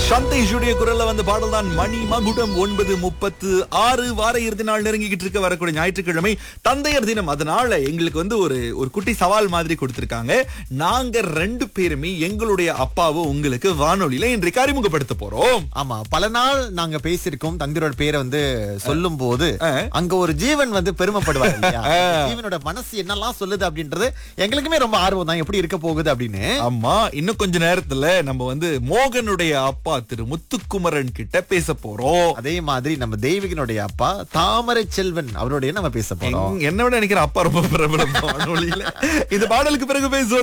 சந்தேஷுடைய குரல்ல வந்து பாடல் தான் மணி மகுடம் ஒன்பது முப்பத்து ஆறு வார இறுதி நாள் நெருங்கிக்கிட்டு இருக்க வரக்கூடிய ஞாயிற்றுக்கிழமை தந்தையர் தினம் அதனால எங்களுக்கு வந்து ஒரு ஒரு குட்டி சவால் மாதிரி கொடுத்திருக்காங்க நாங்க ரெண்டு பேருமே எங்களுடைய அப்பாவை உங்களுக்கு வானொலியில இன்றைக்கு அறிமுகப்படுத்த போறோம் ஆமா பல நாள் நாங்க பேசியிருக்கோம் தந்திரோட பேரை வந்து சொல்லும் போது அங்க ஒரு ஜீவன் வந்து பெருமைப்படுவார் இல்லையா அந்த ஜீவனோட மனசு என்னெல்லாம் சொல்லுது அப்படின்றது எங்களுக்குமே ரொம்ப ஆர்வம் தான் எப்படி இருக்க போகுது அப்படின்னு ஆமா இன்னும் கொஞ்ச நேரத்துல நம்ம வந்து மோகனுடைய அப்பா திரு முத்துக்குமரன் கிட்ட பேச போறோம் அதே மாதிரி நம்ம தெய்வீகனுடைய அப்பா தாமரை செல்வன் அவருடைய நம்ம பேச போறோம் என்ன விட நினைக்கிற அப்பா ரொம்ப பிரபலம் வானொலியில இந்த பாடலுக்கு பிறகு பேசுவோம்